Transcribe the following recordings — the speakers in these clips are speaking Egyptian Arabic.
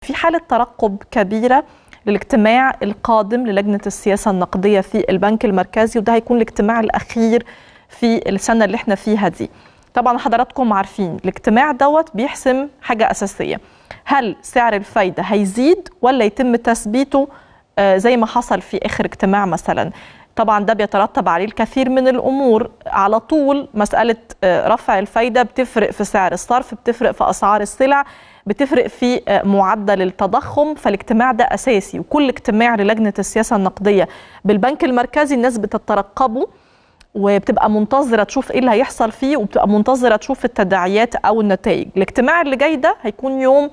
في حاله ترقب كبيره للاجتماع القادم للجنه السياسه النقديه في البنك المركزي وده هيكون الاجتماع الاخير في السنه اللي احنا فيها دي طبعا حضراتكم عارفين الاجتماع دوت بيحسم حاجه اساسيه هل سعر الفايده هيزيد ولا يتم تثبيته زي ما حصل في اخر اجتماع مثلا طبعا ده بيترتب عليه الكثير من الامور على طول مساله رفع الفايده بتفرق في سعر الصرف بتفرق في اسعار السلع بتفرق في معدل التضخم فالاجتماع ده اساسي وكل اجتماع للجنه السياسه النقديه بالبنك المركزي الناس بتترقبه وبتبقى منتظره تشوف ايه اللي هيحصل فيه وبتبقى منتظره تشوف التداعيات او النتائج الاجتماع اللي جاي ده هيكون يوم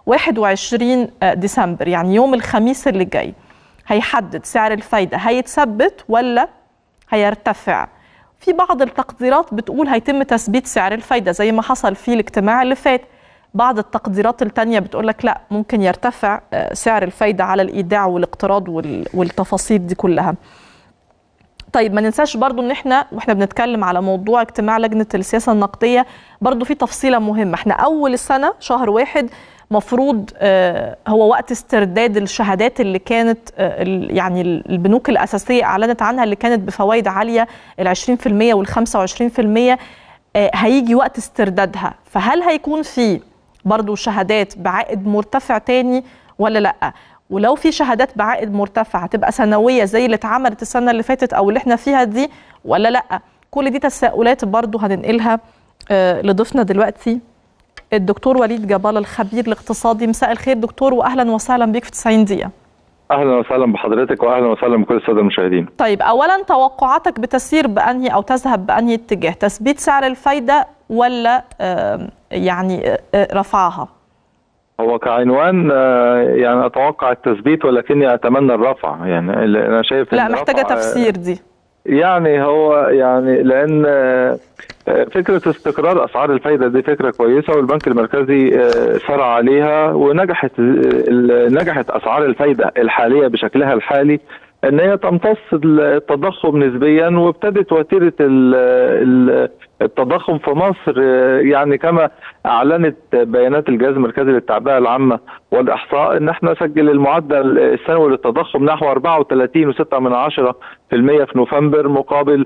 21 ديسمبر يعني يوم الخميس اللي جاي هيحدد سعر الفايده هيتثبت ولا هيرتفع في بعض التقديرات بتقول هيتم تثبيت سعر الفايده زي ما حصل في الاجتماع اللي فات بعض التقديرات التانية بتقول لك لا ممكن يرتفع سعر الفايدة على الإيداع والاقتراض والتفاصيل دي كلها طيب ما ننساش برضو ان احنا واحنا بنتكلم على موضوع اجتماع لجنة السياسة النقدية برضو في تفصيلة مهمة احنا أول السنة شهر واحد مفروض هو وقت استرداد الشهادات اللي كانت يعني البنوك الأساسية أعلنت عنها اللي كانت بفوائد عالية ال 20% وال 25% هيجي وقت استردادها فهل هيكون في برضو شهادات بعائد مرتفع تاني ولا لأ ولو في شهادات بعائد مرتفع هتبقى سنوية زي اللي اتعملت السنة اللي فاتت أو اللي احنا فيها دي ولا لأ كل دي تساؤلات برضو هننقلها لضيفنا دلوقتي الدكتور وليد جبال الخبير الاقتصادي مساء الخير دكتور واهلا وسهلا بك في 90 دقيقه اهلا وسهلا بحضرتك واهلا وسهلا بكل الساده المشاهدين طيب اولا توقعاتك بتسير بانهي او تذهب بانهي اتجاه تثبيت سعر الفايده ولا يعني رفعها هو كعنوان يعني اتوقع التثبيت ولكني اتمنى الرفع يعني انا شايف لا محتاجه تفسير دي يعني هو يعني لان فكره استقرار اسعار الفايده دي فكره كويسه والبنك المركزي سرع عليها ونجحت نجحت اسعار الفايده الحاليه بشكلها الحالي ان هي تمتص التضخم نسبيا وابتدت وتيره التضخم في مصر يعني كما اعلنت بيانات الجهاز المركزي للتعبئه العامه والاحصاء ان احنا سجل المعدل السنوي للتضخم نحو 34.6 من عشرة في المية في نوفمبر مقابل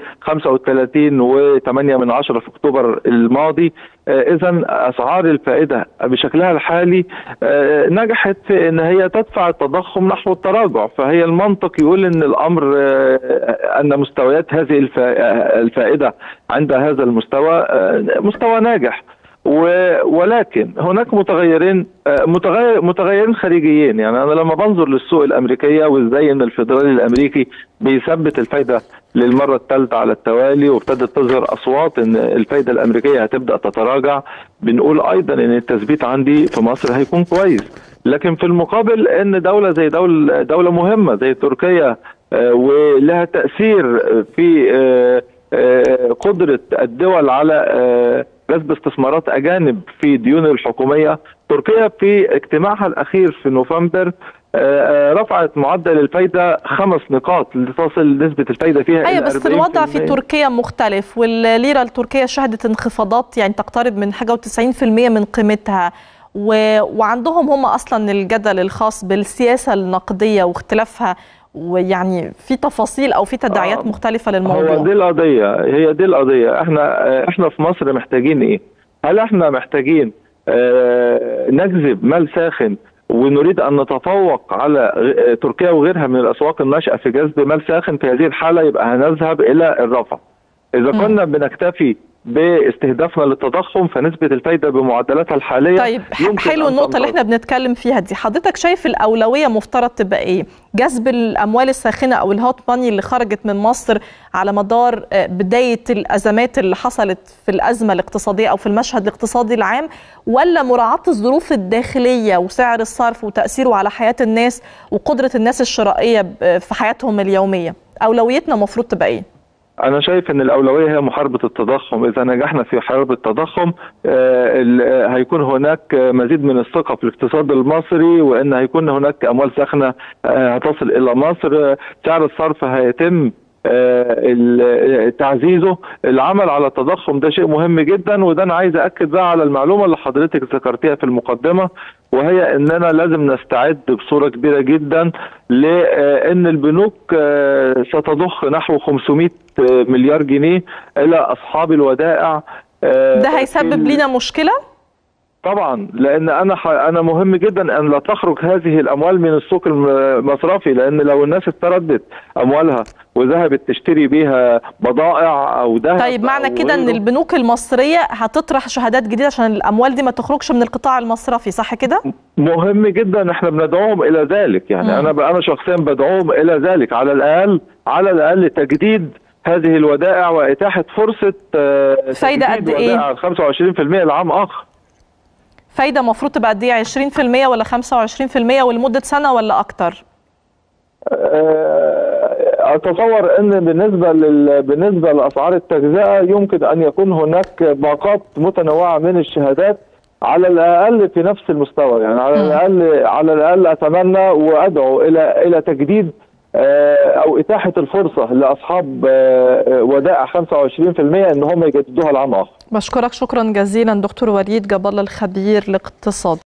35.8 من عشرة في اكتوبر الماضي اذا اسعار الفائده بشكلها الحالي نجحت في ان هي تدفع التضخم نحو التراجع فهي المنطق يقول ان الامر ان مستويات هذه الفائده عند هذا المستوى مستوى ناجح ولكن هناك متغيرين متغير متغيرين خارجيين يعني انا لما بنظر للسوق الامريكيه وازاي ان الفدرالي الامريكي بيثبت الفايده للمره الثالثه على التوالي وابتدت تظهر اصوات ان الفايده الامريكيه هتبدا تتراجع بنقول ايضا ان التثبيت عندي في مصر هيكون كويس لكن في المقابل ان دوله زي دوله دوله مهمه زي تركيا ولها تاثير في قدره الدول على جذب استثمارات اجانب في ديون الحكوميه تركيا في اجتماعها الاخير في نوفمبر رفعت معدل الفايده خمس نقاط لتصل نسبه الفايده فيها ايوه بس الوضع في تركيا مختلف والليره التركيه شهدت انخفاضات يعني تقترب من حاجه و90% من قيمتها و... وعندهم هم اصلا الجدل الخاص بالسياسه النقديه واختلافها ويعني في تفاصيل او في تداعيات آه مختلفه للموضوع هو دي القضيه هي دي القضيه احنا احنا في مصر محتاجين ايه هل احنا محتاجين اه نجذب مال ساخن ونريد ان نتفوق على تركيا وغيرها من الاسواق الناشئه في جذب مال ساخن في هذه الحاله يبقى هنذهب الى الرفع اذا م. كنا بنكتفي باستهدافنا للتضخم فنسبه الفايده بمعدلاتها الحاليه طيب حلو النقطه اللي احنا بنتكلم فيها دي حضرتك شايف الاولويه مفترض تبقى ايه جذب الاموال الساخنه او الهوت ماني اللي خرجت من مصر على مدار بدايه الازمات اللي حصلت في الازمه الاقتصاديه او في المشهد الاقتصادي العام ولا مراعاه الظروف الداخليه وسعر الصرف وتاثيره على حياه الناس وقدره الناس الشرائيه في حياتهم اليوميه اولويتنا المفروض تبقى ايه أنا شايف أن الأولوية هي محاربة التضخم، إذا نجحنا في حرب التضخم آه هيكون هناك مزيد من الثقة في الاقتصاد المصري وأن هيكون هناك أموال ساخنة آه هتصل إلى مصر، سعر الصرف هيتم آه تعزيزه العمل على التضخم ده شيء مهم جدا وده انا عايز اكد بقى على المعلومه اللي حضرتك ذكرتيها في المقدمه وهي اننا لازم نستعد بصوره كبيره جدا لان البنوك ستضخ نحو 500 مليار جنيه الى اصحاب الودائع ده هيسبب لنا مشكله؟ طبعا لان انا ح... انا مهم جدا ان لا تخرج هذه الاموال من السوق المصرفي لان لو الناس استردت اموالها وذهبت تشتري بيها بضائع او ذهب طيب معنى كده ان البنوك المصريه هتطرح شهادات جديده عشان الاموال دي ما تخرجش من القطاع المصرفي صح كده مهم جدا احنا بندعوهم الى ذلك يعني م. انا انا شخصيا بدعوهم الى ذلك على الاقل على الاقل تجديد هذه الودائع واتاحه فرصه فايده قد ايه 25% لعام اخر فايده المفروض تبقى قد ايه 20% ولا 25% ولمده سنه ولا اكتر؟ اتصور ان بالنسبه لل... بالنسبه لاسعار التجزئه يمكن ان يكون هناك باقات متنوعه من الشهادات على الاقل في نفس المستوى يعني على الاقل على الاقل اتمنى وادعو الى الى تجديد او اتاحه الفرصه لاصحاب ودائع 25% ان هم يجددوها لعام اخر. بشكرك شكرا جزيلا دكتور وليد جاب الله الخبير الاقتصاد.